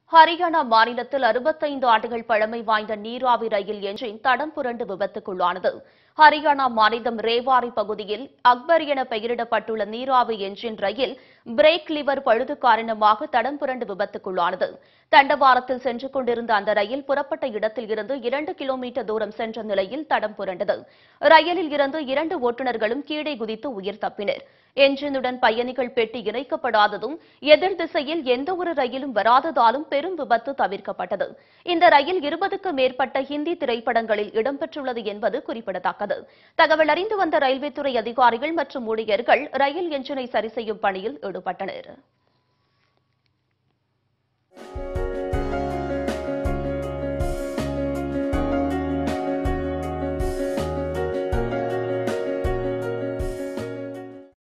ஹரியானா மாநிலத்தில் அறுபத்தைந்து ஆண்டுகள் பழமை வாய்ந்த நீராவி ரயில் என்ஜின் தடம் புரண்டு விபத்துக்குள்ளானது ஹரியானா மாநிலம் ரேவாரி பகுதியில் அக்பர் என பெயரிடப்பட்டுள்ள நீராவி என்ஜின் ரயில் பிரேக் லிவர் பழுது காரணமாக தடம் புரண்டு விபத்துக்குள்ளானது தண்டவாரத்தில் சென்று கொண்டிருந்த அந்த ரயில் புறப்பட்ட இடத்தில் இருந்து இரண்டு கிலோமீட்டர் தூரம் சென்ற நிலையில் தடம் புரண்டது ரயிலில் இருந்து இரண்டு ஓட்டுநர்களும் கீழே குதித்து உயிர் தப்பினர் என்ஜினுடன் பயணிகள் பெட்டி இணைக்கப்படாததும் எதிர் திசையில் எந்த ஒரு ரயிலும் வராததாலும் பெரும் விபத்து தவிர்க்கப்பட்டது இந்த ரயில் இருபதுக்கு மேற்பட்ட ஹிந்தி திரைப்படங்களில் இடம்பெற்றுள்ளது என்பது குறிப்பிடத்தக்கது தகவல் அறிந்து வந்த ரயில்வே துறை அதிகாரிகள் மற்றும் ஊழியர்கள் ரயில் என்ஜினை சரி செய்யும் பணியில் ஈடுபட்டனர்